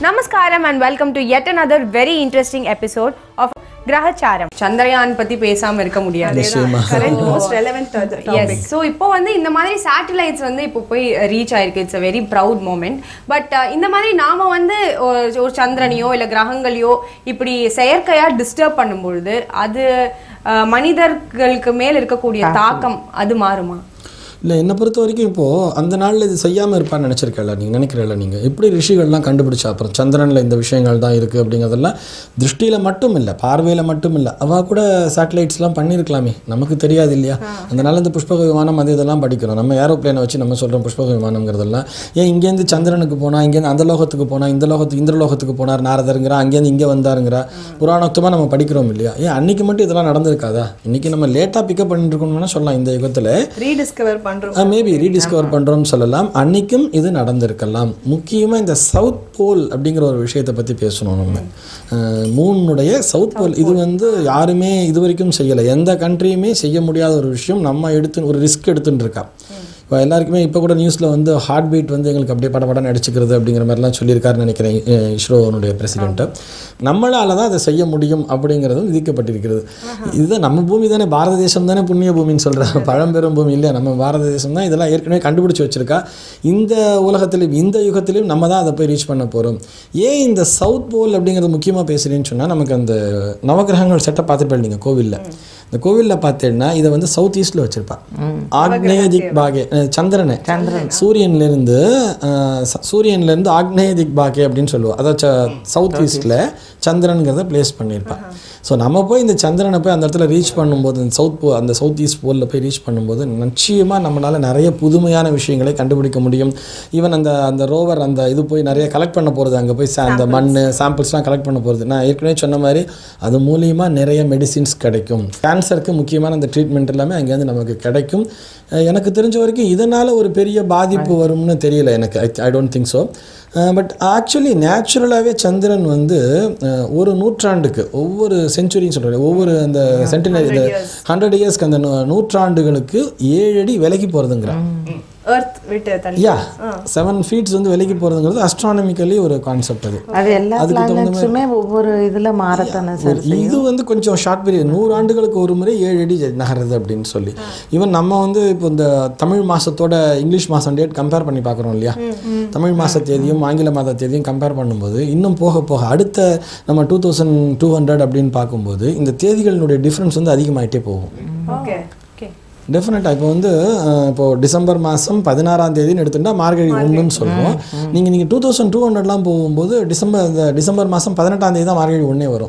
Namaskaram and welcome to yet another very interesting episode of கிரகச்சாரம் Chandrayaan பத்தி பேசாம இருக்க முடியாது நிச்சயமா. Current most relevant yes so இப்போ வந்து இந்த மாதிரி சேட்டலைட்ஸ் வந்து இப்போ போய் ரீச் ஆயிருக்கு it's a very proud moment but இந்த மாதிரி நாம வந்து ஒரு ஒரு சந்திரனையோ இல்லை கிரகங்களையோ இப்படி செயற்கையா டிஸ்டர்ப் பண்ணும்பொழுது அது அஹ், மனிதர்களுக்கு மேல் இருக்கக்கூடிய தாக்கம் அது மாறுமா இல்லை என்னை பொறுத்த வரைக்கும் இப்போது அந்த நாளில் இது செய்யாமல் இருப்பான்னு நினச்சிருக்கல நீங்கள் நினைக்கிறல நீங்கள் எப்படி ரிஷிகள்லாம் கண்டுபிடிச்சா அப்புறம் சந்திரனில் இந்த விஷயங்கள் தான் இருக்குது அப்படிங்கிறதெல்லாம் திருஷ்டியில் மட்டும் இல்லை பார்வையில் மட்டும் இல்லை அவள் கூட சேட்டலைட்ஸ்லாம் பண்ணியிருக்கலாமே நமக்கு தெரியாது இல்லையா அதனால இந்த புஷ்பக விமானம் அது இதெல்லாம் படிக்கிறோம் நம்ம ஏரோப்ளேனை வச்சு நம்ம சொல்கிறோம் புஷ்பக விமானங்கிறதெல்லாம் ஏன் இங்கேருந்து சந்திரனுக்கு போனால் இங்கேருந்து அந்த லோகத்துக்கு போனால் இந்த லோகத்துக்கு இந்த லோகத்துக்கு போனார் நாரதருங்கிறா அங்கேருந்து இங்கே வந்தாருங்கிறா புராணோக்தமாக நம்ம படிக்கிறோம் இல்லையா ஏன் அன்னைக்கு மட்டும் இதெல்லாம் நடந்திருக்காதா இன்னைக்கு நம்ம லேட்டாக பிக்கப் பண்ணிட்டு இருக்கோம்னு சொல்லலாம் இந்த யுகத்தில் ரீடிஸ்கவர் பண்றோம் மேபி ரீடிஸ்கவர் பண்ணுறோம்னு சொல்லலாம் அன்னைக்கும் இது நடந்திருக்கலாம் முக்கியமாக இந்த சவுத் போல் அப்படிங்கிற ஒரு விஷயத்தை பற்றி பேசணும் நம்ம அஹ், மூணுடைய சவுத் போல் இது வந்து யாருமே இது வரைக்கும் செய்யலை எந்த கண்ட்ரியுமே செய்ய முடியாத ஒரு விஷயம் நம்ம எடுத்து ஒரு ரிஸ்க் எடுத்துட்டு இருக்கா இப்போ எல்லாருக்குமே இப்போ கூட நியூஸில் வந்து ஹார்ட் பீட் வந்து எங்களுக்கு அப்படியே படபடன்னு அடிச்சுக்கிறது அப்படிங்கிற மாதிரிலாம் சொல்லியிருக்காருன்னு நினைக்கிறேன் அஹ், இஸ்ரோனுடைய பிரசிடென்ட்டு நம்மளால தான் அதை செய்ய முடியும் அப்படிங்கிறதும் விதிக்கப்பட்டிருக்கிறது இதுதான் நம்ம பூமி தானே பாரத தேசம் தானே புண்ணிய பூமின்னு சொல்கிறாங்க பழம்பெரும் பூமி இல்லையா நம்ம பாரத தேசம் தான் இதெல்லாம் ஏற்கனவே கண்டுபிடிச்சு வச்சிருக்கா இந்த உலகத்திலும் இந்த யுகத்திலும் நம்ம தான் அதை போய் ரீச் பண்ண போகிறோம் ஏன் இந்த சவுத் போல் அப்படிங்கிறது முக்கியமாக பேசுகிறேன்னு சொன்னால் நமக்கு அந்த நவகிரகங்கள் செட்டை பார்த்துட்டு நீங்கள் கோவிலில் இந்த கோவிலில் பார்த்தீங்கன்னா இதை வந்து சவுத் ஈஸ்டில் வச்சுருப்பா ஆக்னேய திக் பாகே அஹ் சந்திரனை சூரியன்லேருந்து சூரியன்லேருந்து ஆக்னேய திக் பாகே அப்படின்னு சொல்லுவோம் அதாவது சவுத் ஈஸ்டில் சந்திரனுங்கிறத பிளேஸ் பண்ணியிருப்பா ஸோ நம்ம போய் இந்த சந்திரனை போய் அந்த இடத்துல ரீச் பண்ணும்போது இந்த சவுத் போ அந்த சவுத் ஈஸ்ட் போலில் போய் ரீச் பண்ணும்போது நிச்சயமாக நம்மளால் நிறைய புதுமையான விஷயங்களை கண்டுபிடிக்க முடியும் ஈவன் அந்த அந்த ரோவர் அந்த இது போய் நிறைய கலெக்ட் பண்ண போகிறது அங்கே போய் சா- அந்த மண் சாம்பிள்ஸ்லாம் கலெக்ட் பண்ண போகிறது நான் ஏற்கனவே சொன்ன மாதிரி அது மூலியமாக நிறைய மெடிசின்ஸ் கிடைக்கும் கேன்சருக்கு முக்கியமான அந்த ட்ரீட்மெண்ட் எல்லாமே அங்கேருந்து நமக்கு கிடைக்கும் அஹ் எனக்கு தெரிஞ்ச வரைக்கும் இதனால் ஒரு பெரிய பாதிப்பு வரும்னு தெரியல எனக்கு I don't think so but actually நேச்சுரலாகவே சந்திரன் வந்து அஹ், ஒரு நூற்றாண்டுக்கு ஒவ்வொரு செஞ்சுரின்னு சொல்கிறேன் ஒவ்வொரு அந்த சென்டினரி இந்த ஹண்ட்ரட் இயர்ஸ்க்கு அந்த நூ- நூற்றாண்டுகளுக்கு ஏழு அடி விலகி போகிறதுங்கிறான் எர்த் விட்டு தள்ளி யா செவன் ஃபீட்ஸ் வந்து விலகி போகிறதுங்கிறது அஸ்ட்ரானமிக்கலி ஒரு கான்செப்ட் அது அது எல்லா பிளானட்ஸுமே ஒவ்வொரு இதுல மாறத்தானே சார் இது வந்து கொஞ்சம் ஷார்ட் பீரியட் நூறு ஆண்டுகளுக்கு ஒரு முறை ஏழு அடி நகருது அப்படின்னு சொல்லி ஈவன் நம்ம வந்து இப்போ இந்த தமிழ் மாசத்தோட இங்கிலீஷ் மாதம் டேட் கம்பேர் பண்ணி பார்க்குறோம் இல்லையா தமிழ் மாத தேதியும் ஆங்கில மாத தேதியும் கம்பேர் பண்ணும்போது இன்னும் போக போக அடுத்த நம்ம டூ தௌசண்ட் டூ ஹண்ட்ரட் அப்படின்னு பார்க்கும்போது இந்த தேதிகளினுடைய டிஃப்ரென்ஸ் வந்து அதிகமாயிட்டே போகும் ஓகே ஓகே டெஃபினட்டாக இப்போ வந்து அஹ், இப்போ டிசம்பர் மாதம் பதினாறாம் தேதின்னு எடுத்துட்டா மார்கழி ஒன்றுன்னு சொல்லுவோம் நீங்கள் நீங்கள் டூ தௌசண்ட் டூ ஹண்ட்ரட்லாம் போகும்போது டிசம்பர் இந்த டிசம்பர் மாதம் பதினெட்டாம் தேதி தான் மார்கழி ஒன்றே வரும்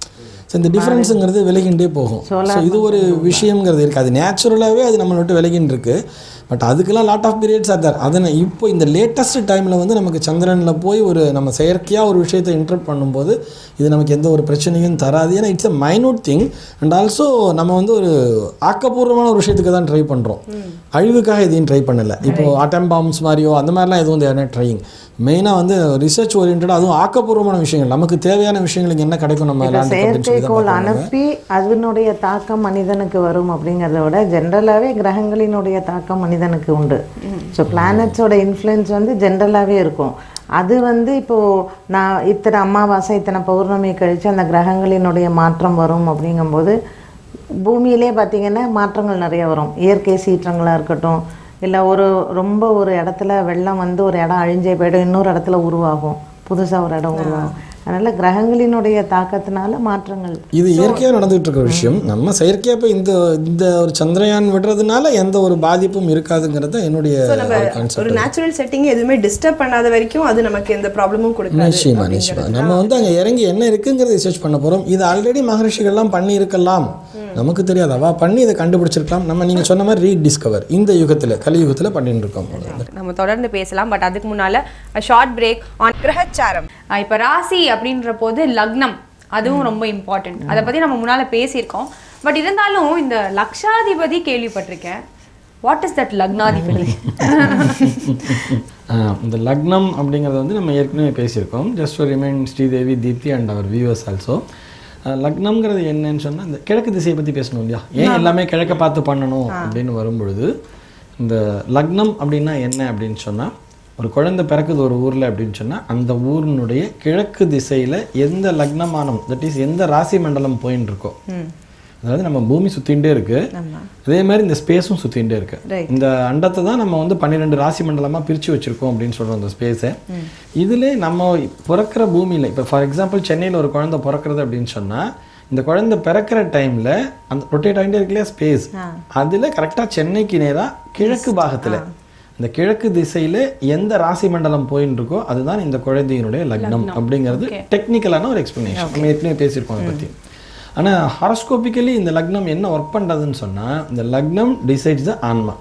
ஸோ இந்த டிஃப்ரென்ஸுங்கிறது விலகின்றே போகும் ஸோ இது ஒரு விஷயங்கிறது இருக்குது அது நேச்சுரலாகவே அது நம்மளை விட்டு விலகின்னு இருக்கு பட் அதுக்கெல்லாம் lot of periods are there அதனை இப்போ இந்த லேட்டஸ்ட் டைமில் வந்து நமக்கு சந்திரனில் போய் ஒரு நம்ம செயற்கையாக ஒரு விஷயத்தை இன்டர்ப்ட் பண்ணும்போது இது நமக்கு எந்த ஒரு பிரச்சனையும் தராது ஏன்னா it's a minute thing and also நம்ம வந்து ஒரு ஆக்கப்பூர்வமான ஒரு விஷயத்துக்கு தான் ட்ரை பண்ணுறோம் அழிவுக்காக எதையும் ட்ரை பண்ணலை இப்போ அட்டம் பாம்ஸ் மாதிரியோ அந்த மாதிரிலாம் எதுவும் தேவை ட்ரையிங் மெயினாக வந்து ரிசர்ச் ஓரியன்டாக அதுவும் ஆக்கப்பூர்வமான விஷயங்கள் நமக்கு தேவையான விஷயங்களுக்கு என்ன கிடைக்கும் நம்ம லேண்டுக்கு அப்படின்னு சொல்லி தான் செயற்கைக்கோள் பார்க்கணும். அனுப்பி அதனுடைய தாக்கம் மனிதனுக்கு வரும் அப்படிங்கிறத விட ஜென்ரலாகவே கிரகங்களினுடைய தாக்கம் மனிதனுக்கு உண்டு ஸோ பிளானட்ஸோட இன்ஃப்ளூயன்ஸ் வந்து ஜென்ரலாகவே இருக்கும் அது வந்து இப்போது நான் இத்தனை அமாவாசை இத்தனை பௌர்ணமி கழித்து அந்த கிரகங்களினுடைய மாற்றம் வரும் அப்படிங்கும்போது பூமியிலே பார்த்தீங்கன்னா மாற்றங்கள் நிறைய வரும் இயற்கை சீற்றங்களாக இருக்கட்டும் இல்லை ஒரு ரொம்ப ஒரு இடத்துல வெள்ளம் வந்து ஒரு இடம் அழிஞ்சே போயிடும் இன்னொரு இடத்துல உருவாகும் புதுசாக ஒரு இடம் உருவாகும் அதனால் கிரகங்களினுடைய தாக்கத்தினால மாற்றங்கள் இது இயற்கையாக நடந்துகிட்டு இருக்க விஷயம் நம்ம செயற்கையாக போய் இந்த இந்த ஒரு சந்திரயான் விடுறதுனால எந்த ஒரு பாதிப்பும் இருக்காதுங்கிறது தான் என்னுடைய கான்செப்ட் ஒரு நேச்சுரல் செட்டிங் எதுவுமே டிஸ்டர்ப் பண்ணாத வரைக்கும் அது நமக்கு எந்த ப்ராப்ளமும் கொடுக்காது நிச்சயமா நிச்சயமா நம்ம வந்து அங்கே இறங்கி என்ன இருக்குங்கிறத ரிசர்ச் பண்ண போகிறோம் இது ஆல்ரெடி மகரிஷிகள்லாம் பண்ணியிருக்கலாம் நமக்கு தெரியாது அவா பண்ணி இதை கண்டுபிடிச்சிருக்கலாம் நம்ம நீங்கள் சொன்ன மாதிரி ரீடிஸ்கவர் இந்த யுகத்தில் கலியுகத்தில் பண்ணிட்டு இருக்கோம் நம்ம தொடர்ந்து பேசலாம் பட் அதுக்கு முன்னால ஷார்ட் பிரேக் ஆன் கிரகச்சாரம் இப்போ ராசி அப்படின்ற போது லக்னம் அதுவும் ரொம்ப இம்பார்ட்டன்ட் அதை பத்தி நம்ம முன்னால பேசியிருக்கோம் பட் இருந்தாலும் இந்த லக்ஷாதிபதி கேள்விப்பட்டிருக்கேன் வாட் இஸ் தட் லக்னாதிபதி ஆஹ் இந்த லக்னம் அப்படிங்கிறத வந்து நம்ம ஏற்கனவே பேசியிருக்கோம் just to remind Sridevi Deepti and our viewers also லக்னம்ங்கிறது என்னன்னு சொன்னால் இந்த கிழக்கு திசையை பற்றி பேசணும் இல்லையா ஏன் எல்லாமே கிழக்க பார்த்து பண்ணணும் அப்படின்னு வரும்பொழுது இந்த லக்னம் அப்படின்னா என்ன அப்படின்னு சொன்னால் ஒரு குழந்தை பிறக்குது ஒரு ஊரில் அப்படின்னு சொன்னால் அந்த ஊரினுடைய கிழக்கு திசையில் எந்த லக்னமானம் தட் இஸ் எந்த ராசி மண்டலம் போயின்னு இருக்கோ அதாவது நம்ம பூமி சுத்தின்டே இருக்கு அதே மாதிரி இந்த ஸ்பேஸும் சுத்தின்டே இருக்கு இந்த அண்டத்தை தான் நம்ம வந்து பன்னிரெண்டு ராசி மண்டலமா பிரிச்சு வச்சிருக்கோம் அப்படின்னு சொல்றோம் அந்த ஸ்பேஸை இதுல நம்ம பிறக்கிற பூமியில இப்போ ஃபார் எக்ஸாம்பிள் சென்னையில் ஒரு குழந்தை பிறக்கிறது அப்படின்னு சொன்னா இந்த குழந்தை பிறக்கிற டைம்ல அந்த ரொட்டேட் ஆகிட்டே இருக்கு இல்லையா ஸ்பேஸ் அதுல கரெக்டா சென்னைக்கு நேரா கிழக்கு பாகத்துல இந்த கிழக்கு திசையில எந்த ராசி மண்டலம் போயின்னு இருக்கோ அதுதான் இந்த குழந்தையினுடைய லக்னம் அப்படிங்கிறது டெக்னிக்கலான ஒரு எக்ஸ்பிளனேஷன் நம்ம ஏற்கனவே பேசியிருக்கோம் அதை பத்தி ஆனா ஹாரோஸ்கோபிக்கலி இந்த லக்னம் என்ன ஒர்க் பண்றதுன்னு சொன்னா இந்த லக்னம் டிசைட்ஸ் த ஆன்மா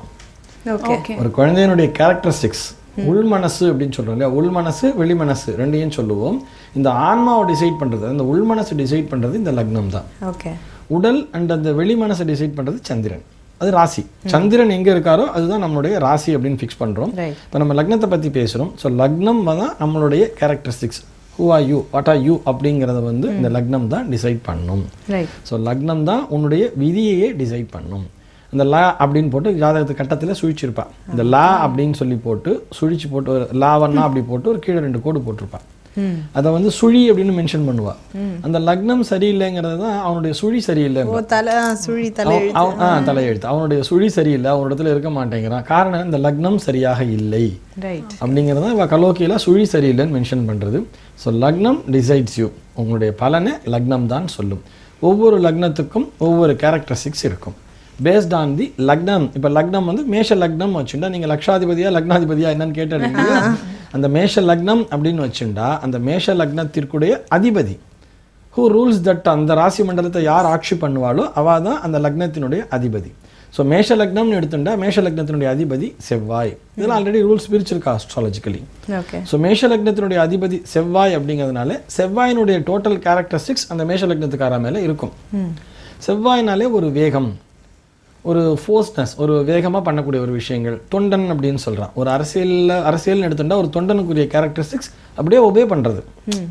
ஓகே ஒரு குழந்தையினுடைய கேரக்டரிஸ்டிக்ஸ் உள் மனசு அப்படின்னு சொல்றோம் இல்லையா உள் மனசு வெளி மனசு ரெண்டையும் சொல்லுவோம் இந்த ஆன்மாவை டிசைட் பண்றது அந்த உள் மனசு டிசைட் பண்றது இந்த லக்னம் தான் ஓகே உடல் அண்ட் அந்த வெளி மனசை டிசைட் பண்றது சந்திரன் அது ராசி சந்திரன் எங்க இருக்காரோ அதுதான் நம்மளுடைய ராசி அப்படின்னு ஃபிக்ஸ் பண்றோம் Right. இப்போ நம்ம லக்னத்தை பத்தி பேசுறோம் ஸோ லக்னம் தான் நம்மளுடைய characteristics who are you what are you அப்படிங்கிறத வந்து இந்த லக்னம் தான் டிசைட் பண்ணும் ரைட் ஸோ லக்னம் தான் உன்னுடைய விதியையே டிசைட் பண்ணும் இந்த லா அப்படின்னு போட்டு ஜாதகத்து கட்டத்தில் சுழிச்சிருப்பா இந்த லா அப்படின்னு சொல்லி போட்டு சுழிச்சு போட்டு ஒரு லாவண்ணா அப்படி போட்டு ஒரு கீழே ரெண்டு கோடு போட்டிருப்பா அதை வந்து சுழி அப்படின்னு மென்ஷன் பண்ணுவா அந்த லக்னம் சரியில்லைங்கிறது தான் அவனுடைய சுழி சரியில்லை ஓ தலை ஆ, சுழி தலை அவன் அவன்- ஆ தலையெழுத்து அவனுடைய சுழி சரியில்லை அவனிடத்துல இருக்க மாட்டேங்கிறான் காரணம் இந்த லக்னம் சரியாக இல்லை ரைட் அப்படிங்கிறத இவ கலோக்கியில் சுழி சரியில்லைன்னு மென்ஷன் பண்ணுறது ஸோ லக்னம் டிசைட்ஸ் யூ உங்களுடைய பலனை லக்னம் தான் சொல்லும் ஒவ்வொரு லக்னத்துக்கும் ஒவ்வொரு கேரக்டரிஸ்டிக்ஸ் இருக்கும் பேஸ்ட் ஆன் தி லக்னம் இப்போ லக்னம் வந்து மேஷ லக்னம் வச்சுட்டா நீங்கள் லக்ஷாதிபதியா லக்னாதிபதியா என்னன்னு கேட்டீங்க அந்த மேஷ லக்னம் அப்படின்னு வச்சுட்டா அந்த மேஷ லக்னத்திற்குடைய அதிபதி ஹூ ரூல்ஸ் தட் அந்த ராசி மண்டலத்தை யார் ஆட்சி பண்ணுவாளோ அவ தான் அந்த லக்னத்தினுடைய அதிபதி ஸோ மேஷ லக்னம்னு எடுத்துட்டா மேஷ லக்னத்தினுடைய அதிபதி செவ்வாய் இதெல்லாம் ஆல்ரெடி ரூல்ஸ் பிரிச்சிருக்கா அஸ்ட்ராலஜிக்கலி ஓகே ஸோ மேஷ லக்னத்தினுடைய அதிபதி செவ்வாய் அப்படிங்கிறதுனால செவ்வாயினுடைய டோட்டல் கேரக்டரிஸ்டிக்ஸ் அந்த மேஷ லக்னத்துக்கார மேலே இருக்கும் செவ்வாய்னாலே ஒரு வேகம் ஒரு ஃபோர்ஸ்னஸ் ஒரு வேகமாக பண்ணக்கூடிய ஒரு விஷயங்கள் தொண்டன் அப்படின்னு சொல்கிறான் ஒரு அரசியலில் அரசியல்னு எடுத்துட்டா ஒரு தொண்டனுக்குரிய கேரக்டரிஸ்டிக்ஸ் அப்படியே ஒபே பண்ணுறது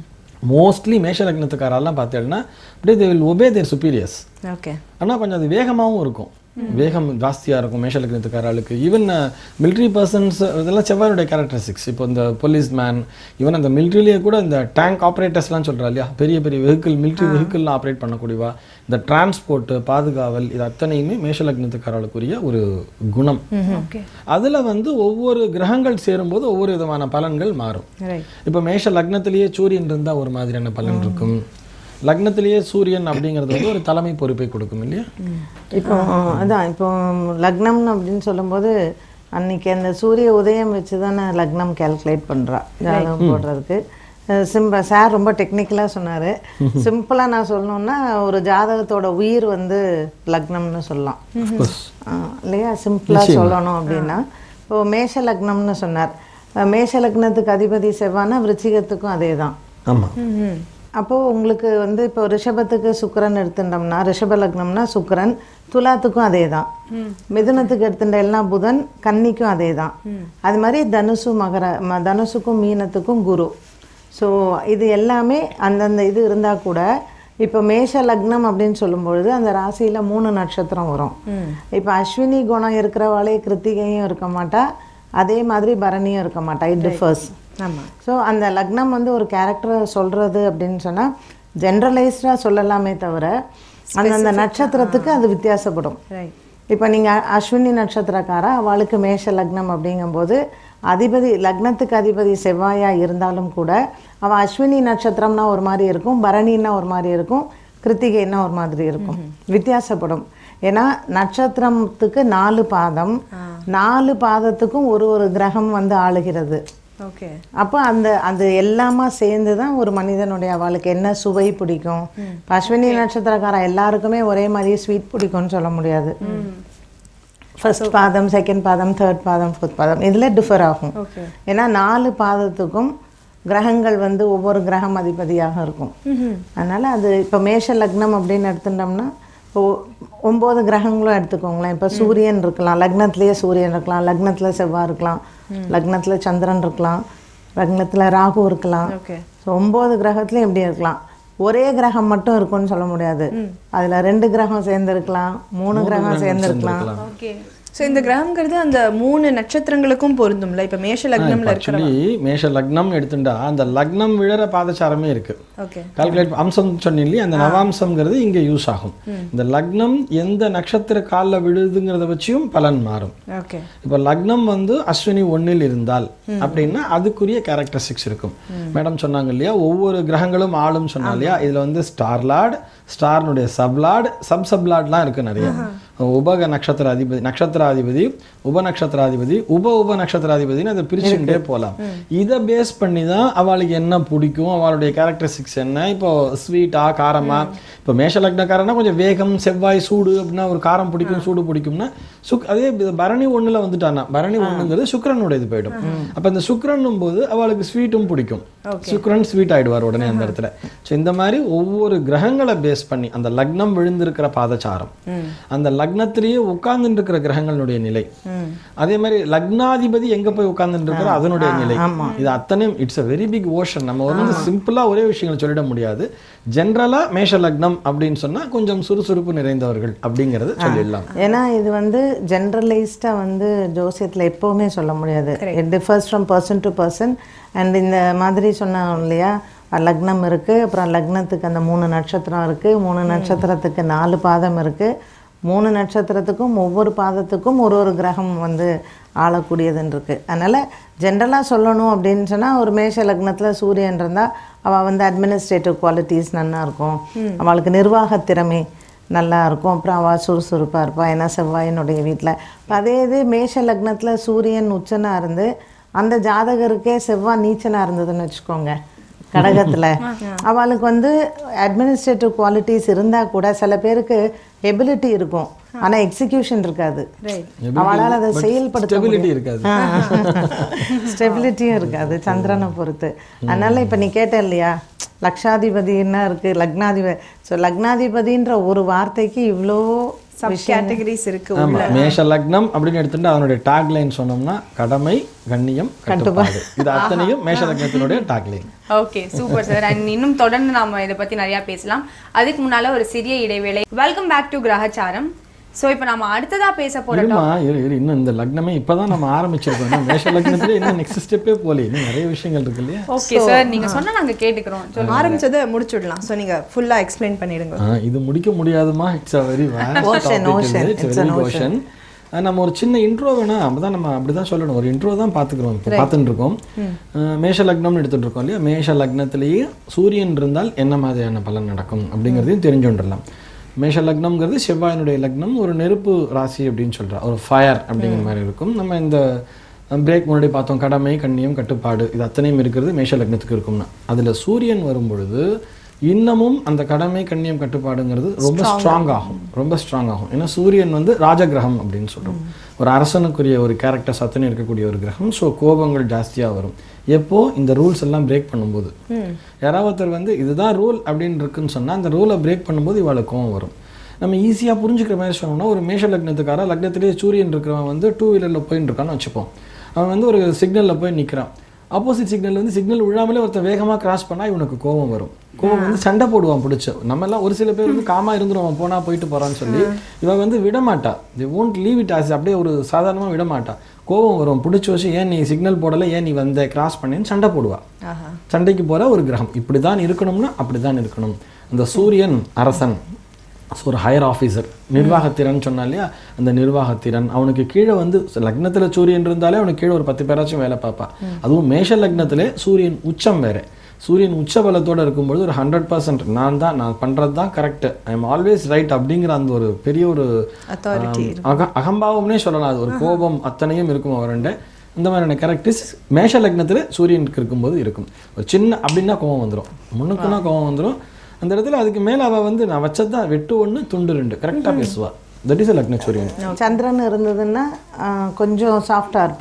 மோஸ்ட்லி மேஷ லக்னத்துக்காரெல்லாம் பார்த்தீங்கன்னா அப்படியே they will obey their superiors okay ஆனால் கொஞ்சம் அது வேகமாகவும் இருக்கும் வேகம் ஜாஸ்தியாக இருக்கும் மேஷ லக்னத்துக்காரர்களுக்கு ஈவன் military பர்சன்ஸ் இதெல்லாம் செவ்வாயுடைய கேரக்டரிஸ்டிக்ஸ் இப்போ இந்த போலீஸ் மேன் ஈவன் அந்த மிலிட்ரிலேயே கூட இந்த டேங்க் ஆப்ரேட்டர்ஸ்லாம் சொல்கிறா இல்லையா பெரிய பெரிய வெஹிக்கிள் military வெஹிக்கிள்லாம் ஆப்ரேட் பண்ணக்கூடியவா இந்த டிரான்ஸ்போர்ட்டு பாதுகாவல் இது அத்தனையுமே மேஷ லக்னத்துக்காரர்களுக்குரிய ஒரு குணம் ஓகே அதில் வந்து ஒவ்வொரு கிரகங்கள் சேரும்போது ஒவ்வொரு விதமான பலன்கள் மாறும் ரைட் இப்போ மேஷ லக்னத்திலேயே சூரியன் இருந்தால் ஒரு மாதிரியான பலன் இருக்கும் லக்னத்திலேயே சூரியன் அப்படிங்கிறது வந்து ஒரு தலைமை பொறுப்பை கொடுக்கும் இல்லையா இப்போ அதான் இப்போ லக்னம்னு அப்படின்னு சொல்லும்போது அன்னைக்கு அந்த சூரிய உதயம் வச்சு தானே லக்னம் கால்குலேட் பண்ணுறா ஜாதகம் போடுறதுக்கு சிம்ப சார் ரொம்ப டெக்னிக்கலாக சொன்னார் சிம்பிளாக நான் சொல்லணும்னா ஒரு ஜாதகத்தோட உயிர் வந்து லக்னம்னு சொல்லலாம் ஆ, இல்லையா சிம்பிளாக சொல்லணும் அப்படின்னா இப்போ மேஷ லக்னம்னு சொன்னார் அஹ் மேஷ லக்னத்துக்கு அதிபதி செவ்வானா விருச்சிகத்துக்கும் அதே தான் ஆமாம் அப்போது உங்களுக்கு வந்து இப்போ ரிஷபத்துக்கு சுக்கிரன் எடுத்துட்டோம்னா ரிஷப லக்னம்னா சுக்கிரன் துலாத்துக்கும் அதே தான் மிதுனத்துக்கு எடுத்துட்ட எல்லாம் புதன் கன்னிக்கும் அதே தான் அது மாதிரி தனுசு மகர ம- தனுசுக்கும் மீனத்துக்கும் குரு ஸோ இது எல்லாமே அந்தந்த இது இருந்தால் கூட இப்போ மேஷ லக்னம் அப்படின்னு சொல்லும்பொழுது அந்த ராசியில் மூணு நட்சத்திரம் வரும் இப்போ அஸ்வினி குணம் இருக்கிறவாளே கிருத்திகையும் இருக்க மாட்டா அதே மாதிரி பரணியும் இருக்க மாட்டா இட் டிஃபர்ஸ் ஆமாம் ஸோ அந்த லக்னம் வந்து ஒரு கேரக்டரை சொல்கிறது அப்படின்னு சொன்னால் ஜென்ரலைஸ்டாக சொல்லலாமே தவிர அந்தந்த நட்சத்திரத்துக்கு அது வித்தியாசப்படும் ரைட் இப்போ நீங்கள் அஸ்வினி நட்சத்திரக்காரா அவளுக்கு மேஷ லக்னம் அப்படிங்கும்போது அதிபதி லக்னத்துக்கு அதிபதி செவ்வாயா இருந்தாலும் கூட அவள் அஸ்வினி நட்சத்திரம்னா ஒரு மாதிரி இருக்கும் பரணின்னா ஒரு மாதிரி இருக்கும் கிருத்திகைன்னா ஒரு மாதிரி இருக்கும் வித்தியாசப்படும் ஏன்னா நட்சத்திரத்துக்கு நாலு பாதம் நாலு பாதத்துக்கும் ஒரு ஒரு கிரகம் வந்து ஆளுகிறது ஓகே அப்போ அந்த அது எல்லாமா சேர்ந்து தான் ஒரு மனிதனுடைய அவளுக்கு என்ன சுவை பிடிக்கும் இப்ப அஸ்வினி நட்சத்திரக்காரன் எல்லாருக்குமே ஒரே மாதிரி ஸ்வீட் பிடிக்கும்னு சொல்ல முடியாது ஃபர்ஸ்ட் பாதம் செகண்ட் பாதம் தேர்ட் பாதம் ஃபோர்த் பாதம் இதில் டிஃபர் ஆகும் ஓகே ஏன்னா நாலு பாதத்துக்கும் கிரகங்கள் வந்து ஒவ்வொரு கிரகம் அதிபதியாக இருக்கும் அதனால அது இப்போ மேஷ லக்னம் அப்படின்னு எடுத்துட்டோம்னா இப்போ ஒம்பது கிரகங்களும் எடுத்துக்கோங்களேன் இப்போ சூரியன் இருக்கலாம் லக்னத்திலேயே சூரியன் இருக்கலாம் லக்னத்தில் செவ்வாய் இருக்கலாம் லக்னத்தில் சந்திரன் இருக்கலாம் லக்னத்தில் ராகு இருக்கலாம் ஓகே ஸோ ஒம்பது கிரகத்துலையும் எப்படி இருக்கலாம் ஒரே கிரகம் மட்டும் இருக்கும்னு சொல்ல முடியாது அதில் ரெண்டு கிரகம் சேர்ந்துருக்கலாம் மூணு கிரகம் சேர்ந்துருக்கலாம் ஓகே ஸோ இந்த கிரகம்ங்கிறது அந்த மூணு நட்சத்திரங்களுக்கும் பொருந்தும்ல இப்ப மேஷ லக்னம்ல இருக்கிற ஆக்சுவலி மேஷ லக்னம் எடுத்துட்டா அந்த லக்னம் விழற பாதச்சாரமே இருக்கு ஓகே கால்குலேட் அம்சம் சொன்னீங்களே அந்த நவாம்சம்ங்கிறது இங்கே யூஸ் ஆகும் இந்த லக்னம் எந்த நட்சத்திர காலில் விழுதுங்கிறத வச்சியும் பலன் மாறும் ஓகே இப்போ லக்னம் வந்து அஸ்வினி ஒண்ணில் இருந்தால் அப்படின்னா அதுக்குரிய கேரக்டரிஸ்டிக்ஸ் இருக்கும் மேடம் சொன்னாங்க இல்லையா ஒவ்வொரு கிரகங்களும் ஆளும் சொன்னா இல்லையா இதுல வந்து ஸ்டார் லார்ட் ஸ்டார்னுடைய சப்லார்ட் சப் சப்லார்ட்லாம் இருக்கு நிறைய உபக நட்சத்திர அதிபதி நட்சத்திராதிபதி உப நட்சத்திராதிபதி உப உப நட்சத்திராதிபதினு அதை பிரிச்சுட்டே போகலாம் இதை பேஸ் பண்ணி தான் அவளுக்கு என்ன பிடிக்கும் அவளுடைய கேரக்டரிஸ்டிக்ஸ் என்ன இப்போ ஸ்வீட்டா காரமா இப்போ மேஷ லக்னக்காரனா கொஞ்சம் வேகம் செவ்வாய் சூடு அப்படின்னா ஒரு காரம் பிடிக்கும் சூடு பிடிக்கும்னா சுக் அதே இது பரணி ஒண்ணுல வந்துட்டானா பரணி ஒண்ணுங்கிறது சுக்கிரனுடைய இது போயிடும் அப்ப இந்த சுக்கிரனும் போது அவளுக்கு ஸ்வீட்டும் பிடிக்கும் சுக்கிரன் ஸ்வீட் ஆயிடுவார் உடனே அந்த இடத்துல ஸோ இந்த மாதிரி ஒவ்வொரு கிரகங்களை பேஸ் பண்ணி அந்த லக்னம் விழுந்திருக்கிற பாதச்சாரம் அந்த லக்னத்திலேயே உட்கார்ந்துட்டு இருக்கிற கிரகங்களுடைய நிலை அதே மாதிரி லக்னாதிபதி எங்க போய் உட்கார்ந்துட்டு இருக்கிற அதனுடைய நிலை இது அத்தனையும் it's a very big ocean நம்ம வந்து சிம்பிளா ஒரே விஷயங்களை சொல்லிட முடியாது ஜென்ரலா மேஷ லக்னம் அப்படின்னு சொன்னா கொஞ்சம் சுறுசுறுப்பு நிறைந்தவர்கள் அப்படிங்கறது சொல்லிடலாம் ஏன்னா இது வந்து ஜென்ரலைஸ்டாக வந்து ஜோசியத்தில் எப்போவுமே சொல்ல முடியாது it differs from person to person and இந்த மாதிரி சொன்னோம் இல்லையா லக்னம் இருக்குது அப்புறம் லக்னத்துக்கு அந்த மூணு நட்சத்திரம் இருக்குது மூணு நட்சத்திரத்துக்கு நாலு பாதம் இருக்குது மூணு நட்சத்திரத்துக்கும் ஒவ்வொரு பாதத்துக்கும் ஒரு ஒரு கிரகம் வந்து ஆளக்கூடியதுன்னு இருக்குது அதனால் ஜென்ரலாக சொல்லணும் அப்படின்னு சொன்னால் ஒரு மேஷ லக்னத்தில் சூரியன் இருந்தால் அவள் வந்து அட்மினிஸ்ட்ரேட்டிவ் குவாலிட்டிஸ் நல்லா இருக்கும் அவளுக்கு நிர்வாக திறமை நல்லா இருக்கும் அப்புறம் அவள் சுறுசுறுப்பாக இருப்பாள் ஏன்னா செவ்வாயினுடைய வீட்டில் இப்போ அதே இது மேஷ லக்னத்தில் சூரியன் உச்சனாக இருந்து அந்த ஜாதகருக்கே செவ்வாய் நீச்சனாக இருந்ததுன்னு வச்சுக்கோங்க கடகத்தில் அவளுக்கு வந்து அட்மினிஸ்ட்ரேட்டிவ் குவாலிட்டிஸ் இருந்தால் கூட சில பேருக்கு எபிலிட்டி இருக்கும் ஆனால் எக்ஸிக்யூஷன் இருக்காது அவளால் அதை செயல்படுத்த ஸ்டெபிலிட்டி இருக்காது ஸ்டெபிலிட்டியும் இருக்காது சந்திரனை பொறுத்து அதனால இப்போ நீ கேட்ட இல்லையா லக்ஷாதிபதி என்ன இருக்கு லக்னாதிபதி ஸோ லக்னாதிபதின்ற ஒரு வார்த்தைக்கு இவ்வளோ சப் கேட்டகரிஸ் இருக்கு ஆமா மேஷ லக்னம் அப்படின்னு எடுத்துட்டு அதனுடைய டாக் லைன் சொன்னோம்னா கடமை கண்ணியம் கட்டுப்பாடு இது அத்தனையும் மேஷ லக்னத்தினுடைய tagline okay super sir and இன்னும் தொடர்ந்து நாம இதை பத்தி நிறைய பேசலாம் அதுக்கு முன்னால ஒரு சிறிய இடைவேளை welcome back to Grahacharam so இப்போ நம்ம அடுத்ததா பேச போற இருமா இரு இரு இன்னும் இந்த லக்னமே இப்பதான் நம்ம ஆரம்பிச்சிருக்கோம் இன்னும் மேஷ லக்னத்துல இன்னும் நெக்ஸ்ட் ஸ்டெப்பே போல இன்னும் நிறைய விஷயங்கள் இருக்கு இல்லையா ஓகே சார் நீங்க சொன்னா நாங்க கேட்டுக்கிறோம் சொல்லுங்க ஆரம்பிச்சதை முடிச்சுடலாம் ஸோ நீங்க ஃபுல்லா எக்ஸ்பிளைன் பண்ணிடுங்க ஆ, இது முடிக்க முடியாதுமா it's a very Ocean, ocean. It's an ocean நம்ம ஒரு சின்ன இன்ட்ரோ வேணா அப்பதான் நம்ம அப்படிதான் சொல்லணும் ஒரு இன்ட்ரோ தான் பார்த்துக்கிறோம் இப்போ பார்த்துட்டு இருக்கோம் அஹ், மேஷ லக்னம்னு எடுத்துட்டு இருக்கோம் இல்லையா மேஷ லக்னத்திலேயே சூரியன் இருந்தால் என்ன மாதிரியான பலன் நடக்கும் அப்படிங்கிறதையும் தெரிஞ்சுட்டுலாம் மேஷ லக்னம்ங்கிறது செவ்வாயினுடைய லக்னம் ஒரு நெருப்பு ராசி அப்படின்னு சொல்றா ஒரு ஃபயர் அப்படிங்கிற மாதிரி இருக்கும் நம்ம இந்த பிரேக் முன்னாடி பார்த்தோம் கடமை கண்ணியம் கட்டுப்பாடு இது அத்தனையும் இருக்கிறது மேஷ லக்னத்துக்கு இருக்கும்னா அதுல சூரியன் வரும் பொழுது இன்னமும் அந்த கடமை கண்ணியம் கட்டுப்பாடுங்கிறது ரொம்ப ஸ்ட்ராங் ஆகும் ரொம்ப ஸ்ட்ராங் ஆகும் ஏன்னா சூரியன் வந்து ராஜகிரகம் அப்படின்னு சொல்றோம் ஒரு அரசனுக்குரிய ஒரு கேரக்டர்ஸ் அத்தனை இருக்கக்கூடிய ஒரு கிரகம் ஸோ கோபங்கள் ஜாஸ்தியா வரும் எப்போ இந்த ரூல்ஸ் எல்லாம் பிரேக் பண்ணும்போது யாராவது ஒருத்தர் வந்து இதுதான் ரூல் அப்படின்னு இருக்குன்னு சொன்னா அந்த ரூலை பிரேக் பண்ணும்போது இவாளுக்கு கோவம் வரும் நம்ம ஈஸியாக புரிஞ்சுக்கிற மாதிரி சொன்னோம்னா ஒரு மேஷ லக்னத்துக்கார லக்னத்திலேயே சூரியன் இருக்கிறவன் வந்து டூ வீலரில் போயின்னு இருக்கான்னு வச்சுப்போம் அவன் வந்து ஒரு சிக்னலில் போய் நிற்கிறான் ஆப்போசிட் சிக்னல் வந்து சிக்னல் விழாமலே ஒருத்தன் வேகமாக கிராஸ் பண்ணால் இவனுக்கு கோவம் வரும் கோவம் வந்து சண்டை போடுவான் பிடிச்ச நம்ம எல்லாம் ஒரு சில பேர் வந்து காமா இருந்துருவான் போனா போயிட்டு போறான்னு சொல்லி இவன் வந்து விட மாட்டா தி won't லீவ் இட் ஆஸ் அப்படியே ஒரு சாதாரணமாக விட மாட்டா கோவம் வரும் பிடிச்சி வச்சு ஏன் நீ சிக்னல் போடலை ஏன் நீ வந்த கிராஸ் பண்ணேன்னு சண்டை போடுவா ஆஹா சண்டைக்கு போற ஒரு கிரகம் இப்படி தான் இருக்கணும்னா அப்படி தான் இருக்கணும் அந்த சூரியன் அரசன் So, ஒரு ஹையர் ஆஃபீஸர் நிர்வாகத்திறன் சொன்னா இல்லையா அந்த நிர்வாகத்திறன் அவனுக்கு கீழே வந்து லக்னத்துல சூரியன் இருந்தாலே அவனுக்கு கீழே ஒரு பத்து பேராச்சும் வேலை பார்ப்பா அதுவும் மேஷ லக்னத்திலே சூரியன் உச்சம் வேற சூரியன் உச்ச பலத்தோட இருக்கும்பொழுது ஒரு ஹண்ட்ரட் பர்சன்ட் நான் தான் நான் பண்றது தான் correct I am always right அப்படிங்கிற அந்த ஒரு பெரிய ஒரு Authority ஆம், அக அகம்பாவம்னே சொல்லலாம் அது ஒரு கோபம் அத்தனையும் இருக்கும் அவருண்ட இந்த மாதிரியான கேரக்டர்ஸ் மேஷ லக்னத்துல சூரியனுக்கு இருக்கும்போது இருக்கும் ஒரு சின்ன அப்படின்னா கோவம் வந்துரும் முன்னுக்குன்னா கோவம் வந்துரும் அந்த இடத்துல அதுக்கு மேல அவ வந்து நான் வச்சதான் வெட்டு ஒண்ணு துண்டு ரெண்டு கரெக்டா பேசுவா தட் இஸ் லக்ன சூரியன் சந்திரன் இருந்ததுன்னா ஆஹ், கொஞ்சம் சாஃப்டாக இருப்பா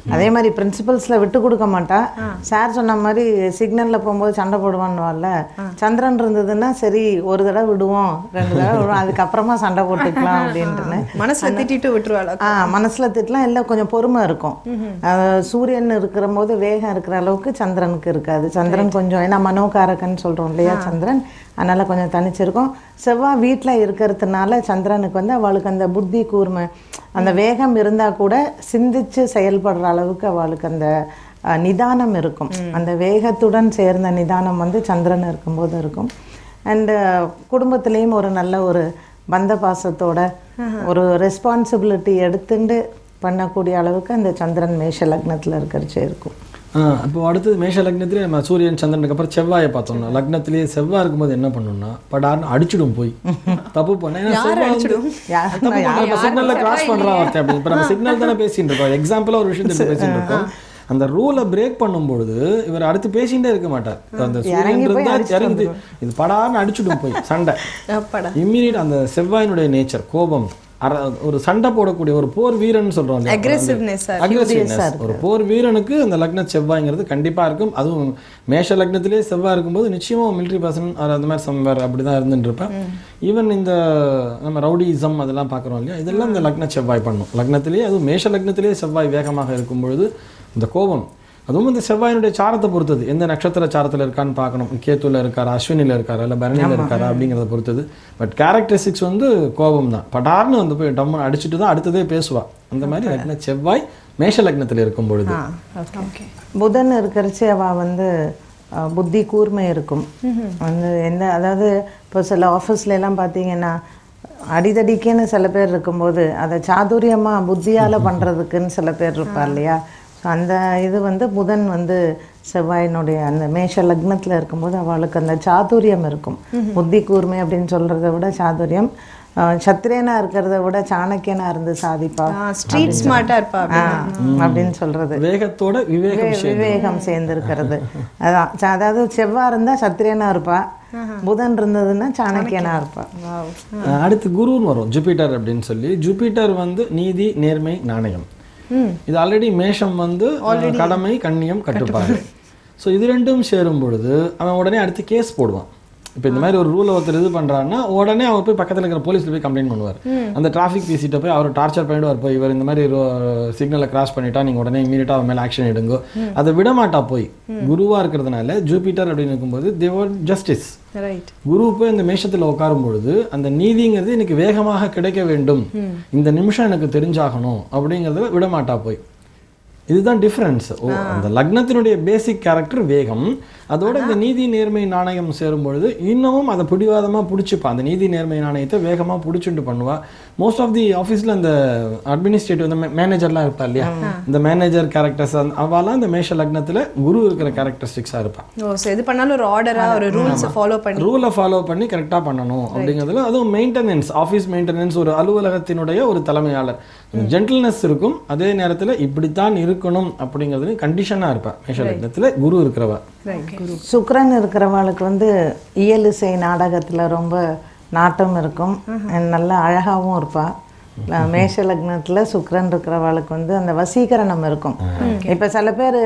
அதே மாதிரி பிரின்சிபல்ஸில் விட்டு கொடுக்க மாட்டா சார் சொன்ன மாதிரி சிக்னலில் போகும்போது சண்டை போடுவான்னுவாள்ல சந்திரன் இருந்ததுன்னா சரி ஒரு தடவை விடுவோம் ரெண்டு தடவை விடுவோம் அதுக்கப்புறமா சண்டை போட்டுக்கலாம் அப்படின்ட்டுன்னு மனசுல திட்டிட்டு விட்டுருவாளா ஆ மனசுல திட்டலாம் இல்லை கொஞ்சம் பொறுமை இருக்கும் அஹ் சூரியன் இருக்கிற போது வேகம் இருக்கிற அளவுக்கு சந்திரனுக்கு இருக்காது சந்திரன் கொஞ்சம் ஏன்னா மனோகாரகன்னு சொல்றோம் இல்லையா சந்திரன் அதனால கொஞ்சம் தனிச்சிருக்கும் செவ்வாய் வீட்டில் இருக்கிறதுனால சந்திரனுக்கு வந்து அவளுக்கு அந்த புத்தி கூர்மை அந்த வேகம் இருந்தா கூட சிந்திச்சு செயல்படுற அளவுக்கு அவளுக்கு அந்த அஹ், நிதானம் இருக்கும் அந்த வேகத்துடன் சேர்ந்த நிதானம் வந்து சந்திரன் இருக்கும்போது இருக்கும் அண்டு குடும்பத்திலையும் ஒரு நல்ல ஒரு பந்த பாசத்தோட ஒரு ரெஸ்பான்சிபிலிட்டி எடுத்துட்டு பண்ணக்கூடிய அளவுக்கு அந்த சந்திரன் மேஷ லக்னத்தில் இருக்கிறச்சே இருக்கும் ஆ இப்போ அடுத்தது மேஷ லக்னத்திலே நம்ம சூரியன் சந்திரனுக்கு அப்புறம் செவ்வாயை பார்த்தோம்னா லக்னத்திலேயே செவ்வாய் இருக்கும்போது என்ன பண்ணணும்னா படார்னு அடிச்சிடும் போய் தப்பு பண்ண ஏன்னா செவ்வாய் வந்து- யார் தப்பு பண்ண இப்போ சிக்னல்ல கிராஸ் பண்றான் ஒருத்தன் அப்படி இப்போ நம்ம சிக்னல் தானே பேசிட்டு இருக்கோம் எக்ஸாம்பிளா ஒரு விஷயத்தை இப்படி பேசிட்டு இருக்கோம் அந்த ரூலை பிரேக் பண்ணும்பொழுது இவர் அடுத்து பேசிட்டே இருக்க மாட்டார் அந்த சூரியன் இருந்தா இறங்குது இது படார்னு அடிச்சிடும் போய் சண்டை அப்பாடா இம்மீடியட் அந்த செவ்வாயினுடைய நேச்சர் கோபம் அர- ஒரு சண்டை போடக்கூடிய ஒரு போர் வீரன் சொல்றோம் இல்லையா? Aggressiveness, sir. Aggressiveness. ஒரு போர் வீரனுக்கு அந்த லக்ன செவ்வாய்ங்கிறது கண்டிப்பா இருக்கும் அதுவும் மேஷ லக்னத்திலே செவ்வாய் இருக்கும்போது நிச்சயமா மிலிட்ரி பர்சன் அந்த மாதிரி சம்வேர் அப்படிதான் இருந்துட்டு இருப்பேன் ஈவன் இந்த நம்ம ரவுடிசம் அதெல்லாம் பார்க்குறோம் இல்லையா இதெல்லாம் இந்த லக்ன செவ்வாய் பண்ணும் லக்னத்திலேயே அதுவும் மேஷ லக்னத்திலேயே செவ்வாய் வேகமாக இருக்கும் பொழுது இந்த கோபம் அதுவும் இந்த செவ்வாயினுடைய சாரத்தை பொறுத்தது எந்த நட்சத்திர சாரத்தில் இருக்கான்னு பார்க்கணும் கேத்துல இருக்காரா அஸ்வினியில் இருக்காரா இல்லை பரணியில் இருக்காரா அப்படிங்கிறத பொறுத்தது பட் கேரக்டரிஸ்டிக்ஸ் வந்து கோபம் தான் படார்னு வந்து போய் டம்மு அடிச்சுட்டு தான் அடுத்ததே பேசுவா அந்த மாதிரி லக்ன செவ்வாய் மேஷ லக்னத்தில் இருக்கும் பொழுது ஓகே புதன் இருக்கிறச்சே அவள் வந்து அஹ், புத்தி கூர்மை இருக்கும் வந்து எந்த அதாவது இப்போ சில ஆஃபீஸ்ல எல்லாம் பார்த்தீங்கன்னா அடிதடிக்குன்னு சில பேர் இருக்கும்போது அதை சாதுரியமாக புத்தியால் பண்ணுறதுக்குன்னு சில பேர் இருப்பா இல்லையா ஸோ அந்த இது வந்து புதன் வந்து செவ்வாயினுடைய அந்த மேஷ லக்னத்தில் இருக்கும்போது அவளுக்கு அந்த சாதுரியம் இருக்கும் புத்தி கூர்மை அப்படின்னு சொல்கிறத விட சாதுரியம் அஹ், சத்திரியனா இருக்கிறத விட சாணக்கியனா இருந்து சாதிப்பா ஸ்ட்ரீட் ஸ்மார்ட்டா இருப்பா ஆ, அப்படின்னு சொல்றது வேகத்தோட விவேகம் வி- விவேகம் சேர்ந்திருக்கிறது அதான் ச- அதாவது செவ்வாய் இருந்தா சத்திரியனா இருப்பா புதன் இருந்ததுன்னா சாணக்கியனா இருப்பா அஹ் அடுத்து குருன்னு வரும் ஜூபிட்டர் அப்படின்னு சொல்லி ஜூபிட்டர் வந்து நீதி நேர்மை நாணயம் இது ஆல்ரெடி மேஷம் வந்து அஹ், கடமை கண்ணியம் கட்டுப்பாடு ஸோ இது ரெண்டும் சேரும் பொழுது அவன் உடனே அடுத்து கேஸ் போடுவான் இப்போ இந்த மாதிரி ஒரு ரூலை ஒருத்தர் இது பண்ணுறான்னா உடனே அவர் போய் பக்கத்தில் இருக்கிற போலீஸில் போய் கம்ப்ளைண்ட் பண்ணுவார் அந்த டிராஃபிக் பிசிட்ட போய் அவர் டார்ச்சர் பண்ணிடுவார் போய் இவர் இந்த மாதிரி சிக்னலை கிராஸ் பண்ணிட்டா நீங்கள் உடனே இமீடியட்டாக அவன் மேலே ஆக்ஷன் எடுங்க அதை விட மாட்டா போய் குருவாக இருக்கிறதுனால ஜூபிட்டர் அப்படின்னு இருக்கும்போது தேவர் ஜஸ்டிஸ் ரைட் குரு போய் இந்த மேஷத்துல உட்காரும் பொழுது அந்த நீதிங்கிறது எனக்கு வேகமாக கிடைக்க வேண்டும் இந்த நிமிஷம் எனக்கு தெரிஞ்சாகணும் அப்படிங்கிறத விட மாட்டா போய் இதுதான் டிஃப்ரென்ஸ் ஓ அந்த லக்னத்தினுடைய பேசிக் கேரக்டர் வேகம் அதோட இந்த நீதி நேர்மை நாணயம் சேரும் பொழுது இன்னமும் அதை பிடிவாதமா பிடிச்சிப்பா அந்த நீதி நேர்மை நாணயத்தை வேகமா பிடிச்சிட்டு பண்ணுவா மோஸ்ட் ஆஃப் தி ஆஃபீஸில் இந்த அட்மினிஸ்ட்ரேட்டிவ் இந்த மேனேஜர்லாம் இருப்பா இல்லையா இந்த மேனேஜர் கேரக்டர்ஸ் அவெல்லாம் இந்த மேஷ லக்னத்துல குரு இருக்கிற கேரக்டரிஸ்டிக்ஸாக இருப்பா ஓ ஸோ இது பண்ணாலும் ஒரு ஆர்டரா ஒரு ரூல்ஸ் ஃபாலோ பண்ணி ரூலை ஃபாலோ பண்ணி கரெக்டாக பண்ணணும் அப்படிங்கிறதுல அதுவும் மெயின்டெனன்ஸ் ஆஃபீஸ் மெயின்டெனன்ஸ் ஒரு அலுவலகத்தினுடைய ஒரு தலைமையாளர் ஜென்டில்னஸ் இருக்கும் அதே நேரத்தில் இப்படித்தான் இருக்கணும் அப்படிங்கிறது கண்டிஷனாக இருப்பேன் மேஷ லக்னத்தில் குரு இருக்கிறவ சுக்கிரன் இருக்கிறவளுக்கு வந்து இயலிசை நாடகத்துல ரொம்ப நாட்டம் இருக்கும் and நல்லா அழகாவும் இருப்பா ல- மேஷ லக்னத்துல சுக்கிரன் இருக்கிறவளுக்கு வந்து அந்த வசீகரணம் இருக்கும் இப்ப சில பேர்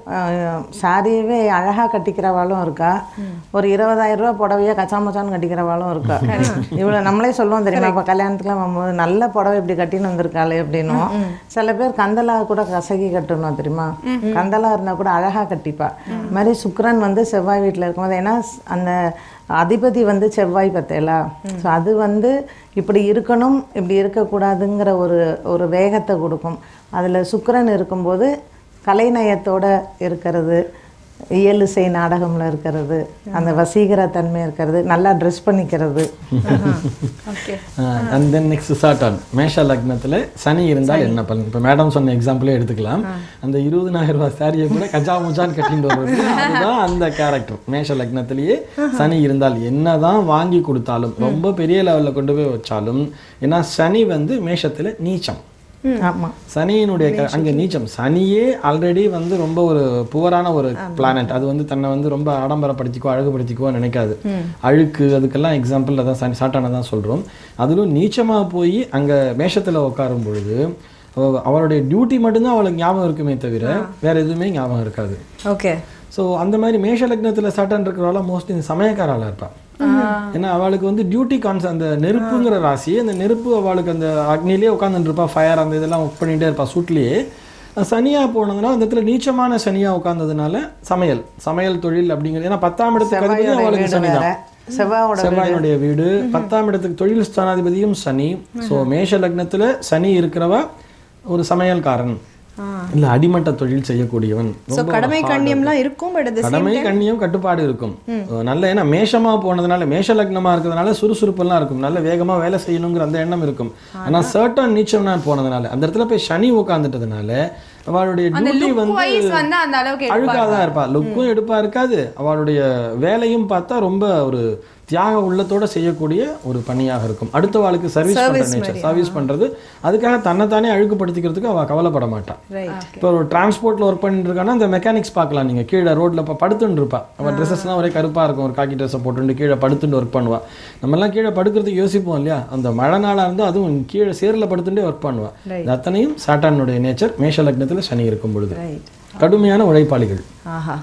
சாரியவே அழகா கட்டிக்கிறவாளும் இருக்கா ஒரு இருபதாயிரம் ரூபாய் புடவையா கச்சாமச்சான்னு கட்டிக்கிறவாளும் இருக்கா இவ்வளவு நம்மளே சொல்லுவோம் தெரியுமா இப்ப கல்யாணத்துக்குலாம் வரும்போது நல்ல புடவை இப்படி கட்டின்னு வந்திருக்காளே அப்படின்னும் சில பேர் கந்தலா கூட கசகி கட்டணும் தெரியுமா கந்தலா இருந்தா கூட அழகா கட்டிப்பா இது மாதிரி சுக்கிரன் வந்து செவ்வாய் வீட்டுல இருக்கும்போது ஏன்னா ஸ்- அந்த அதிபதி வந்து செவ்வாய் பத்தேலா ஸோ அது வந்து இப்படி இருக்கணும் இப்படி இருக்கக்கூடாதுங்கிற ஒரு ஒரு வேகத்தை கொடுக்கும் அதுல சுக்கிரன் இருக்கும்போது கலைநயத்தோட இருக்கிறது இயலிசை நாடகம்ல இருக்கிறது அந்த வசீகர தன்மை இருக்கிறது நல்லா ட்ரெஸ் பண்ணிக்கிறது ஓகே அண்ட் தென் நெக்ஸ்ட் சாட்டான் மேஷ லக்னத்தில் சனி இருந்தால் என்ன பலன் இப்போ மேடம் சொன்ன எக்ஸாம்பிளே எடுத்துக்கலாம் அந்த இருபதனாயிரம் ரூபாய் சாரியை கூட கஜா முஜான் கட்டிட்டு வருவது அதுதான் அந்த கேரக்டர் மேஷ லக்னத்திலேயே சனி இருந்தால் என்னதான் வாங்கி கொடுத்தாலும் ரொம்ப பெரிய லெவலில் கொண்டு போய் வச்சாலும் ஏன்னா சனி வந்து மேஷத்துல நீச்சம் ஆமா சனியினுடைய க- அங்க நீச்சம் சனியே ஆல்ரெடி வந்து ரொம்ப ஒரு புவரான ஒரு பிளானட் அது வந்து தன்னை வந்து ரொம்ப ஆடம்பரப்படுத்திக்கோ அழகுபடுத்திக்கோ நினைக்காது அழுக்கு அதுக்கெல்லாம் எக்ஸாம்பிள் அதான் சனி சாட்டான தான் சொல்றோம் அதிலும் நீச்சமா போய் அங்க மேஷத்துல உட்காரும் பொழுது அவ- அவளுடைய டியூட்டி மட்டும்தான் அவளுக்கு ஞாபகம் இருக்குமே தவிர வேற எதுவுமே ஞாபகம் இருக்காது ஓகே ஸோ அந்த மாதிரி மேஷ லக்னத்தில் சட்டன் இருக்கிறவள மோஸ்ட்லி இந்த சமயக்காரால இருப்பா ஏன்னா அவளுக்கு வந்து டியூட்டி கான்ஸ் அந்த நெருப்புங்கிற ராசி அந்த நெருப்பு அவளுக்கு அந்த அக்னிலேயே உட்காந்துட்டு இருப்பா ஃபயர் அந்த இதெல்லாம் ஒர்க் பண்ணிகிட்டே இருப்பா சூட்லேயே சனியா போனதுனால அந்த இடத்துல நீச்சமான சனியா உட்கார்ந்ததுனால சமையல் சமையல் தொழில் அப்படிங்கிறது ஏன்னா பத்தாம் இடத்துக்கு அதிபதி செவ்வாயோட அவளுக்கு வீடு சனி வேற தான் செவ்வாயோட செவ்வாயினுடைய வீடு பத்தாம் இடத்துக்கு தொழில் ஸ்தானாதிபதியும் சனி ஸோ மேஷ லக்னத்துல சனி இருக்கிறவ ஒரு சமையல்காரன் இல்ல அடிமட்ட தொழில் செய்யக்கூடியவன் சோ ரொம்ப கடமை hard கண்ணியம்லாம் இருக்கும் பட் அது கடமை கண்ணியம் கட்டுப்பாடு இருக்கும் நல்ல ஏன்னா மேஷமா போனதுனால மேஷ லக்னமா இருக்கிறதுனால சுறுசுறுப்பெல்லாம் இருக்கும் நல்ல வேகமா வேலை செய்யணுங்கிற அந்த எண்ணம் இருக்கும் ஆனா சர்டன் நீச்சம்னா போனதுனால அந்த இடத்துல போய் சனி உட்காந்துட்டதுனால அவளுடைய அந்த டியூட்டி லுக் வந்து வைஸ் வந்து அந்த அளவுக்கு எடுப்பாங்க. அழுக்காக தான் இருப்பா லுக்கும் எடுப்பா இருக்காது அவளுடைய வேலையும் பார்த்தா ரொம்ப ஒரு தியாக உள்ளத்தோட செய்யக்கூடிய ஒரு பணியாக இருக்கும் அடுத்த வாழ்க்கை சர்வீஸ் பண்ற நேச்சர் சர்வீஸ் பண்றது அதுக்காக தன்னைத்தானே அழுக்குப்படுத்திக்கிறதுக்கு அவ கவலைப்பட மாட்டான் ரைட் இப்போ ஒரு டிரான்ஸ்போர்ட்ல ஒர்க் பண்ணிட்டு இருக்கான்னா அந்த மெக்கானிக்ஸ் பார்க்கலாம் நீங்க கீழே ரோட்ல இப்போ படுத்துட்டு இருப்பா அவன் ட்ரெஸ்ஸஸ்லாம் ஒரே கருப்பா இருக்கும் ஒரு காக்கி ட்ரெஸ்ஸை போட்டுட்டு கீழே படுத்துட்டு ஒர்க் பண்ணுவா நம்ம எல்லாம் கீழே படுக்கிறதுக்கு யோசிப்போம் இல்லையா அந்த மழை நாளா இருந்தா அதுவும் கீழே சேர்ல படுத்துட்டே ஒர்க் பண்ணுவா இது அத்தனையும் சாட்டானுடைய நேச்சர் மேஷ லக்னத்துல சனி இருக்கும் பொழுது ரைட் கடுமையான உழைப்பாளிகள் ஆஹா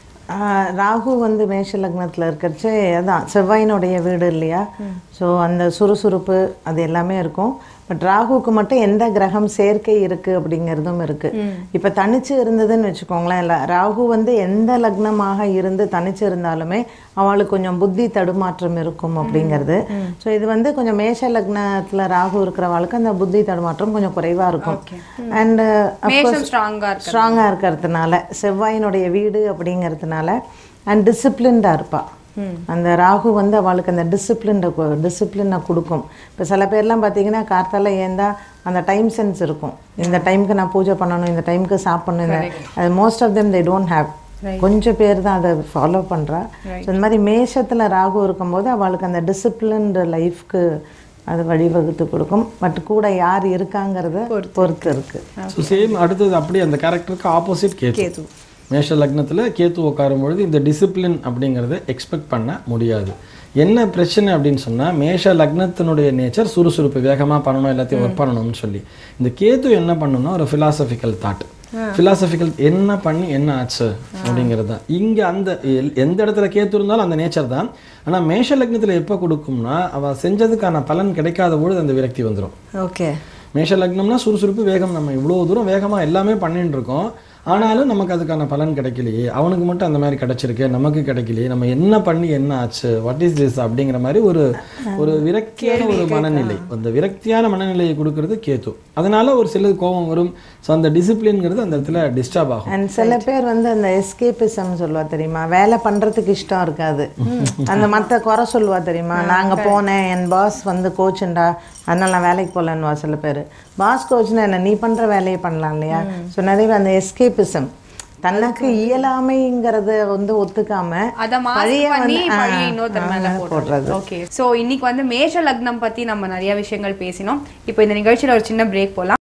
ஆஹ் ராகு வந்து மேஷ லக்னத்தில் இருக்கிறச்சு அதான் செவ்வாயினுடைய வீடு இல்லையா ஸோ அந்த சுறுசுறுப்பு அது எல்லாமே இருக்கும் பட் ராகுவுக்கு மட்டும் எந்த கிரகம் சேர்க்கை இருக்கு அப்படிங்கிறதும் இருக்கு இப்போ தனிச்சு இருந்ததுன்னு வச்சுக்கோங்களேன் இல்லை ராகு வந்து எந்த லக்னமாக இருந்து தனிச்சு இருந்தாலுமே அவளுக்கு கொஞ்சம் புத்தி தடுமாற்றம் இருக்கும் அப்படிங்கிறது ஸோ இது வந்து கொஞ்சம் மேஷ லக்னத்தில் ராகு இருக்கிறவளுக்கு அந்த புத்தி தடுமாற்றம் கொஞ்சம் குறைவாக இருக்கும் அண்ட் மேஷம் ஸ்ட்ராங்கா இருக்கு ஸ்ட்ராங்காக இருக்கிறதுனால செவ்வாயினுடைய வீடு அப்படிங்கிறதுனால அண்ட் டிசிப்ளின்டாக இருப்பா அந்த ராகு வந்து அவளுக்கு அந்த டிசிப்ளினை டிசிப்ளினை கொடுக்கும் இப்போ சில பேர்லாம் பார்த்தீங்கன்னா கார்த்தால ஏந்தா அந்த டைம் சென்ஸ் இருக்கும் இந்த டைம்க்கு நான் பூஜை பண்ணணும் இந்த டைம்க்கு சாப்பிடணும் இந்த அது most of them they don't have கொஞ்சம் பேர் தான் அதை ஃபாலோ பண்ணுறா ஸோ இந்த மாதிரி மேஷத்தில் ராகு இருக்கும்போது அவளுக்கு அந்த டிசிப்ளின்டு லைஃப்க்கு அது வழிவகுத்து கொடுக்கும் பட் கூட யார் இருக்காங்கிறத பொறுத்து இருக்கு ஸோ சேம் அடுத்தது அப்படியே அந்த கேரக்டருக்கு ஆப்போசிட் கேத்து கேது மேஷ லக்னத்தில் கேத்து உட்காரும் பொழுது இந்த டிசிப்ளின் அப்படிங்கிறத எக்ஸ்பெக்ட் பண்ண முடியாது என்ன பிரச்சனை அப்படின்னு சொன்னால் மேஷ லக்னத்தினுடைய நேச்சர் சுறுசுறுப்பு வேகமாக பண்ணணும் எல்லாத்தையும் ஒர்க் பண்ணணும்னு சொல்லி இந்த கேத்து என்ன பண்ணணும்னா ஒரு ஃபிலாசபிக்கல் தாட் ஃபிலாசபிக்கல் என்ன பண்ணி என்ன ஆச்சு அப்படிங்கிறது தான் இங்கே அந்த எல்- எந்த இடத்துல கேத்து இருந்தாலும் அந்த நேச்சர் தான் ஆனால் மேஷ லக்னத்தில் எப்போ கொடுக்கும்னா அவள் செஞ்சதுக்கான பலன் கிடைக்காத பொழுது அந்த விரக்தி வந்துடும் ஓகே மேஷ லக்னம்னா சுறுசுறுப்பு வேகம் நம்ம இவ்வளோ தூரம் வேகமாக எல்லாமே பண்ணிட்டு இருக்கோம் ஆனாலும் நமக்கு அதுக்கான பலன் கிடைக்கலையே அவனுக்கு மட்டும் அந்த மாதிரி கிடைச்சிருக்கு நமக்கு கிடைக்கலையே நம்ம என்ன பண்ணி என்ன ஆச்சு வாட் இஸ் திஸ் அப்படிங்கிற மாதிரி ஒரு ஒரு விரக்தியான ஒரு மனநிலை அந்த விரக்தியான மனநிலையை கொடுக்கறது கேத்து அதனால ஒரு சிலது கோபம் வரும் ஸோ அந்த டிசிப்ளின்ங்கிறது அந்த இடத்துல டிஸ்டர்ப் ஆகும் அண்ட் சில பேர் வந்து அந்த எஸ்கேபிசம் சொல்லுவா தெரியுமா வேலை பண்றதுக்கு இஷ்டம் இருக்காது அந்த மத்த குறை சொல்லுவா தெரியுமா நாங்க போனேன் என் பாஸ் வந்து கோச்சுண்டா அதனால நான் வேலைக்கு போகலன்னுவா சில பேர் பாஸ் கோச்னா என்ன நீ பண்ற வேலையை பண்ணலாம் இல்லையா ஸோ நிறைய அந்த எஸ்கேபிசம் தனக்கு இயலாமைங்கிறத வந்து ஒத்துக்காம அத மாஸ்க் பழிய பண்ணி வந்து, ஆ, பழிய இன்னொருத்தர் மேல ஆ, போடுறது ஓகே சோ இன்னைக்கு வந்து மேஷ லக்னம் பத்தி நம்ம நிறைய விஷயங்கள் பேசினோம் இப்போ இந்த நிகழ்ச்சியில ஒரு சின்ன பிரேக் போலாம்